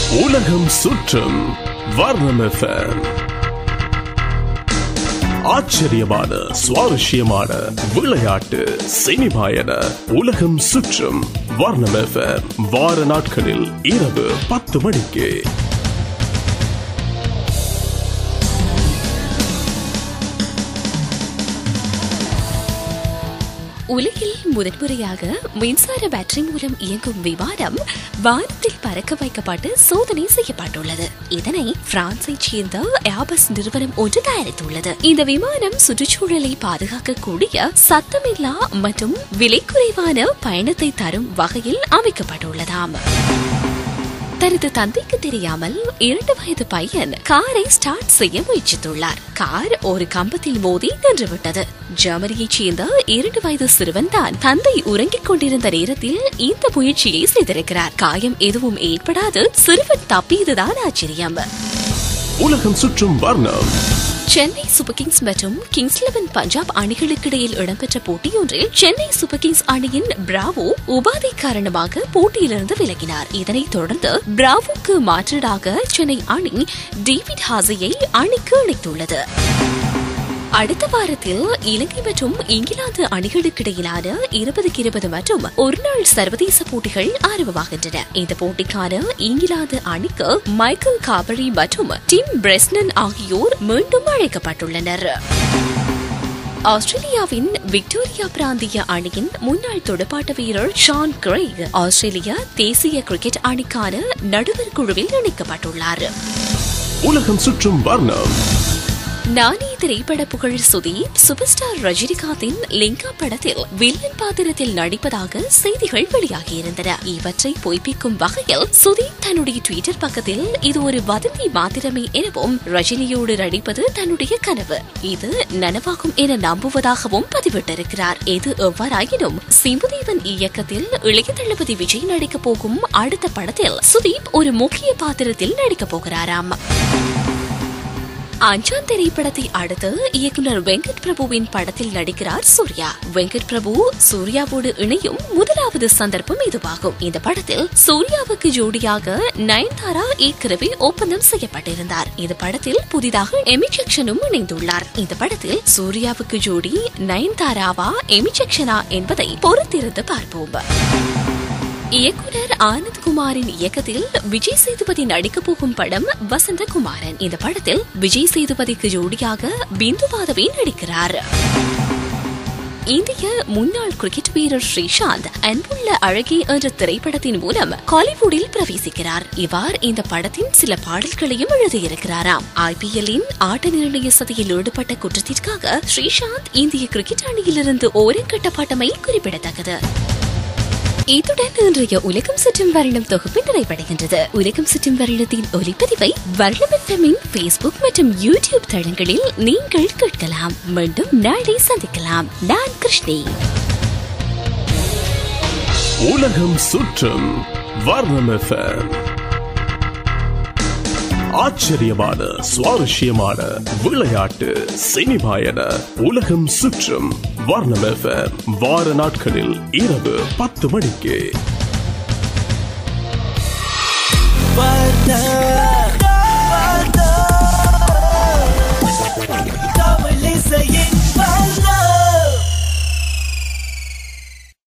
உலகம் சுற்றும் வர்ணம் FM. ஆச்சரியமான சுவாரஸ்யமான விளையாட்டு சினிமா என உலகம் சுற்றும் வர்ணம் FM. வார நாட்களில் இரவு பத்து மணிக்கு உலகில் முதன்முறையாக மின்சார பேட்டரி மூலம் இயங்கும் விமானம் வானத்தில் பறக்க வைக்கப்பட்டு சோதனை செய்யப்பட்டுள்ளது இதனை பிரான்சைச் சேர்ந்த ஏபஸ் நிறுவனம் ஒன்று தயாரித்துள்ளது இந்த விமானம் சுற்றுச்சூழலை பாதுகாக்கக்கூடிய சத்தமில்லா மற்றும் விலை குறைவான பயணத்தை தரும் வகையில் அமைக்கப்பட்டுள்ளதாம் தனது தந்தைக்கு தெரியாமல் இரண்டு வயது பையன் காரை ஸ்டார்ட் செய்ய முயற்சித்துள்ளார் கார் ஒரு கம்பத்தில் மோதி நின்றுவிட்டது ஜெர்மனியைச் சேர்ந்த இரண்டு வயது சிறுவன் தான் தந்தை உறங்கிக் கொண்டிருந்த நேரத்தில் இந்த முயற்சியை செய்திருக்கிறார் காயம் எதுவும் ஏற்படாது சிறுவன் தப்பியதுதான் ஆச்சரியம் உலகம் சுற்றும் வர்ணம் சென்னை சூப்பர் கிங்ஸ் மற்றும் கிங்ஸ் லெவன் பஞ்சாப் அணிகளுக்கிடையில் இடம்பெற்ற போட்டியொன்றில் சென்னை சூப்பர் கிங்ஸ் அணியின் பிராவோ உபாதை காரணமாக போட்டியிலிருந்து விலகினார் இதனைத் தொடர்ந்து பிராவோக்கு மாற்றீடாக சென்னை அணி டேவிட் ஹாசியை அணிக்கு இணைத்துள்ளது அடுத்த வாரத்தில் இலங்கை மற்றும் இங்கிலாந்து அணிகளுக்கிடையிலான இருபதுக்கு இருபது மற்றும் ஒருநாள் சர்வதேச போட்டிகள் ஆரம்பமாகின்றன இந்த போட்டிக்கான இங்கிலாந்து அணிக்கு மைக்கேல் காபரி மற்றும் டிம் பிரெஸ்னன் ஆகியோர் மீண்டும் அழைக்கப்பட்டுள்ளனர் ஆஸ்திரேலியாவின் விக்டோரியா பிராந்திய அணியின் முன்னாள் துடுப்பாட்ட வீரர் ஷான் கிரேக் ஆஸ்திரேலியா தேசிய கிரிக்கெட் அணிக்கான நடுவர் குழுவில் இணைக்கப்பட்டுள்ளார் உலகம் சுற்றும் வர்ணம் நானே திரைப்பட புகழ் சுதீப் சூப்பர் ஸ்டார் ரஜினிகாந்தின் லிங்கா படத்தில் வில்லன் பாத்திரத்தில் நடிப்பதாக செய்திகள் வெளியாகியிருந்தன இவற்றை பொய்ப்பிக்கும் வகையில் சுதீப் தன்னுடைய ட்விட்டர் பக்கத்தில் இது ஒரு வதந்தி மாத்திரமே எனவும் ரஜினியோடு நடிப்பது தன்னுடைய கனவு இது நனவாகும் என நம்புவதாகவும் பதிவிட்டிருக்கிறார் எது எவ்வாறாயினும் சிம்புதேவன் இயக்கத்தில் இளைய தளபதி விஜய் நடிக்கப் போகும் அடுத்த படத்தில் சுதீப் ஒரு முக்கிய பாத்திரத்தில் நடிக்கப் போகிறாராம் அஞ்சான் திரைப்படத்தை அடுத்து இயக்குனர் வெங்கட் பிரபுவின் படத்தில் நடிக்கிறார் சூர்யா வெங்கட் பிரபு சூர்யாவோடு இணையும் முதலாவது சந்தர்ப்பம் இதுவாகும் இந்த படத்தில் சூர்யாவுக்கு ஜோடியாக நயன்தாரா ஏற்கனவே ஒப்பந்தம் செய்யப்பட்டிருந்தார் இந்த படத்தில் புதிதாக எமி ஜெக்ஷனும் இணைந்துள்ளார் இந்த படத்தில் சூர்யாவுக்கு ஜோடி நயன்தாராவா எமி ஜெக்ஷனா என்பதை பொறுத்திருந்து பார்ப்போம் இயக்குனர் ஆனந்த் குமாரின் இயக்கத்தில் விஜய் சேதுபதி நடிக்கப் போகும் படம் வசந்தகுமாரன் இந்த படத்தில் விஜய் சேதுபதிக்கு ஜோடியாக பிந்து மாதவி நடிக்கிறார் இந்திய முன்னாள் கிரிக்கெட் வீரர் ஸ்ரீசாந்த் அன்புள்ள அழகி என்ற திரைப்படத்தின் மூலம் காலிவுட்டில் பிரவேசிக்கிறார் இவர் இந்த படத்தின் சில பாடல்களையும் எழுதியிருக்கிறாராம் ஐபிஎல்லின் ஆட்ட நிர்ணய சதியில் ஈடுபட்ட குற்றத்திற்காக ஸ்ரீசாந்த் இந்திய கிரிக்கெட் அணியிலிருந்து ஓரங்கட்டப்பட்டமை குறிப்பிடத்தக்கது இத்துடன் இன்றைய உலகம் சுற்றும் வருடம் தொகுப்பு நிறைவடைகின்றது உலகம் சுற்றும் வருடத்தின் ஒலிப்பதிவை வருடம் எஃப்எம்மின் பேஸ்புக் மற்றும் யூடியூப் தளங்களில் நீங்கள் கேட்கலாம் மீண்டும் நாளை சந்திக்கலாம் நான் கிருஷ்ணி உலகம் சுற்றும் வர்ணம் FM. ஆச்சரியமான சுவாரஸ்யமான விளையாட்டு சினிமா என உலகம் சுற்றும் வர்ணம் FM. வார நாட்களில் இரவு பத்து மணிக்கு வர்ணம்